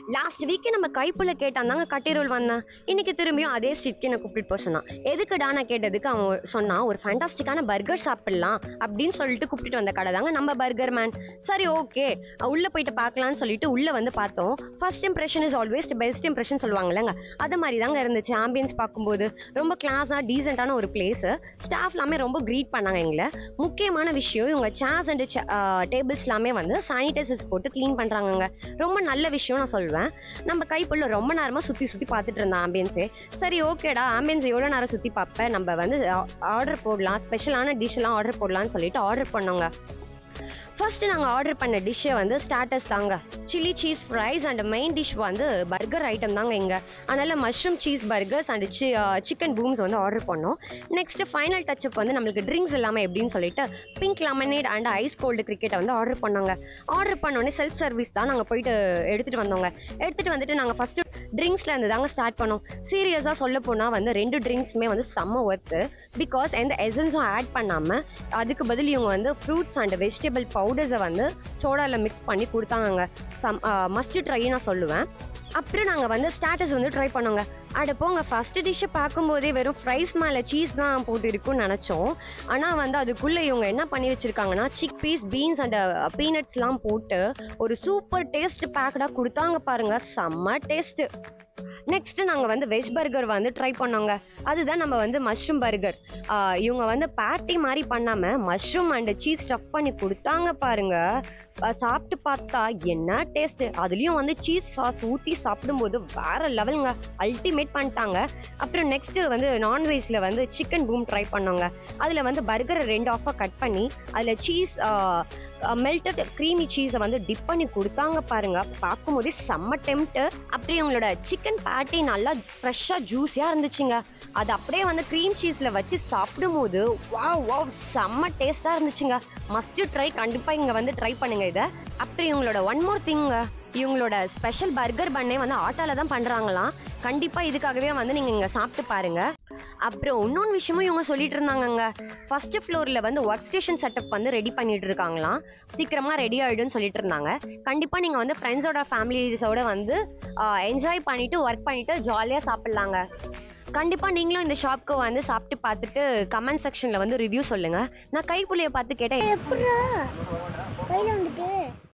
last வீக்கே நம்ம கைப்புள்ள கேட்டான் தாங்க கட்டிரோல் வந்தேன் இன்னைக்கு திரும்பியும் அதே ஸ்ட்ரீட்க்கு என்ன கூப்பிட்டு போக சொன்னான் எதுக்குடா நான் கேட்டதுக்கு அவன் சொன்னான் ஒரு ஃபேண்டாஸ்டிக்கான பர்கர் சாப்பிடலாம் அப்படின்னு சொல்லிட்டு கூப்பிட்டு வந்த கடை தாங்க நம்ம பர்கர் மேன் சரி ஓகே உள்ள போயிட்டு பார்க்கலாம்னு சொல்லிட்டு உள்ள வந்து பார்த்தோம் first impression is always best impression சொல்லுவாங்கல்லங்க அது மாதிரி தாங்க இருந்துச்சு ஆம்பியன்ஸ் பார்க்கும்போது ரொம்ப கிளாஸாக டீசெண்டான ஒரு பிளேஸ் ஸ்டாஃப் எல்லாமே ரொம்ப க்ரீட் பண்ணாங்க எங்களை முக்கியமான விஷயம் இவங்க சேர்ஸ் அண்ட் டேபிள்ஸ் எல்லாமே வந்து சானிடைசர்ஸ் போட்டு க்ளீன் பண்ணுறாங்கங்க ரொம்ப நல்ல விஷயம் நான் சொல்வேன் நம்ம கைப்புள்ள ரொம்ப நேரமாக சுற்றி சுற்றி பார்த்துட்டு இருந்தேன் ஆம்பியன்ஸே சரி ஓகேடா ஆம்பியன்ஸ் எவ்வளோ நேரம் சுற்றி பார்ப்பேன் நம்ம வந்து ஆர்டர் போடலாம் ஸ்பெஷலான டிஷ் எல்லாம் ஆர்டர் போடலாம்னு சொல்லிட்டு ஆர்டர் பண்ணோங்க ஃபர்ஸ்ட் நாங்கள் ஆர்டர் பண்ண டிஷ்ஷை வந்து ஸ்டார்டர்ஸ் தாங்க chilli cheese fries and main dish வந்து பர்கர் ஐட்டம் தாங்க இங்கே அதனால் மஷ்ரூம் சீஸ் பர்கர்ஸ் அண்ட் சி சிக்கன் பூம்ஸ் வந்து ஆர்டர் பண்ணோம் நெக்ஸ்ட் ஃபைனல் டச்சப் வந்து நம்மளுக்கு ட்ரிங்க்ஸ் இல்லாமல் எப்படின்னு சொல்லிட்டு pink lemonade and ice cold கிரிக்கெட்டை வந்து ஆர்டர் பண்ணோங்க ஆர்டர் பண்ணோடனே செல்ஃப் சர்வீஸ் தான் நாங்கள் போயிட்டு எடுத்துகிட்டு வந்தோங்க எடுத்துகிட்டு வந்துட்டு நாங்கள் ஃபஸ்ட்டு ட்ரிங்க்ஸில் இருந்து தாங்க ஸ்டார்ட் பண்ணோம் சீரியஸாக சொல்ல போனால் வந்து ரெண்டு ட்ரிங்க்ஸுமே வந்து செம்ம ஒர்த்து பிகாஸ் எந்த எசன்ஸும் ஆட் பண்ணாமல் அதுக்கு பதில் இவங்க வந்து ஃப்ரூட்ஸ் அண்ட் வெஜிடபிள் பவுடர்ஸை வந்து சோடாவில் மிக்ஸ் பண்ணி கொடுத்தாங்க சம் மஸ்ட் ட்ரை நான் சொல்லுவேன் அப்புறம் நாங்கள் வந்து ஸ்டாட்டஸ் வந்து ட்ரை பண்ணோங்க அட போங்க ஃபர்ஸ்ட் டிஷ்ஷை பார்க்கும்போதே வெறும் ஃப்ரைஸ் மேலே சீஸ் தான் போட்டு இருக்கும்னு நினச்சோம் ஆனால் வந்து அதுக்குள்ளே இவங்க என்ன பண்ணி வச்சுருக்காங்கன்னா சிக் பீஸ் பீன்ஸ் அண்ட் பீனட்ஸ்லாம் போட்டு ஒரு சூப்பர் டேஸ்ட் பேக்கடாக கொடுத்தாங்க பாருங்க செம்ம டேஸ்ட்டு நெக்ஸ்ட் நாங்கள் வந்து வெஜ் பர்கர் வந்து ட்ரை பண்ணோங்க அதுதான் நம்ம வந்து மஷ்ரூம் பர்கர் இவங்க வந்து பேட்டி மாதிரி பண்ணாமல் மஷ்ரூம் அண்ட் சீஸ் ஸ்டஃப் பண்ணி கொடுத்தாங்க பாருங்க அஹ் சாப்பிட்டு பார்த்தா என்ன டேஸ்ட் அதுலேயும் வந்து சீஸ் சாஸ் ஊற்றி சாப்பிடும்போது வேற லெவலுங்க அல்டிமேட் பண்ணிட்டாங்க அப்புறம் நெக்ஸ்ட் வந்து நான்வெஜ்ல வந்து சிக்கன் பூம் ட்ரை பண்ணோங்க அதில் வந்து பர்கரை ரெண்டு ஆஃபாக கட் பண்ணி அதில் சீஸ் மெல்டட் க்ரீமி சீஸை வந்து டிப் பண்ணி கொடுத்தாங்க பாருங்க பார்க்கும்போதே செம்ம டெம்ட் அப்படியே இவங்களோட சிக்கன் பேட்டி நல்லா ஃப்ரெஷ்ஷாக ஜூஸியாக இருந்துச்சுங்க அது அப்படியே வந்து க்ரீம் சீஸில் வச்சு சாப்பிடும்போது வாவ் வாவ் செம்ம டேஸ்ட்டாக இருந்துச்சுங்க மஸ்ட் ட்ரை கண்டிப்பாக இங்கே வந்து ட்ரை பண்ணுங்க இதை அப்புறம் இவங்களோட ஒன் மோர் திங்க இவங்களோட ஸ்பெஷல் பர்கர் பண்ணே வந்து ஆட்டால தான் பண்ணுறாங்களாம் கண்டிப்பாக இதுக்காகவே வந்து நீங்கள் இங்கே சாப்பிட்டு பாருங்க அப்புறம் இன்னொன்று விஷயமும் இவங்க சொல்லிட்டு இருந்தாங்கங்க ஃபர்ஸ்ட் ஃப்ளோரில் வந்து ஒர்க் ஸ்டேஷன் செட்டப் வந்து ரெடி பண்ணிட்டு இருக்காங்களாம் சீக்கிரமாக ரெடி ஆகிடும்னு சொல்லிட்டு இருந்தாங்க கண்டிப்பாக நீங்கள் வந்து ஃப்ரெண்ட்ஸோட ஃபேமிலிஸோட வந்து என்ஜாய் பண்ணிட்டு ஒர்க் பண்ணிட்டு ஜாலியாக சாப்பிட்லாங்க கண்டிப்பாக நீங்களும் இந்த ஷாப்க்கு வந்து சாப்பிட்டு பார்த்துட்டு கமெண்ட் செக்ஷனில் வந்து ரிவ்யூ சொல்லுங்கள் நான் கைப்புள்ளைய பார்த்து கேட்டேன் எப்படா கையில வந்துட்டு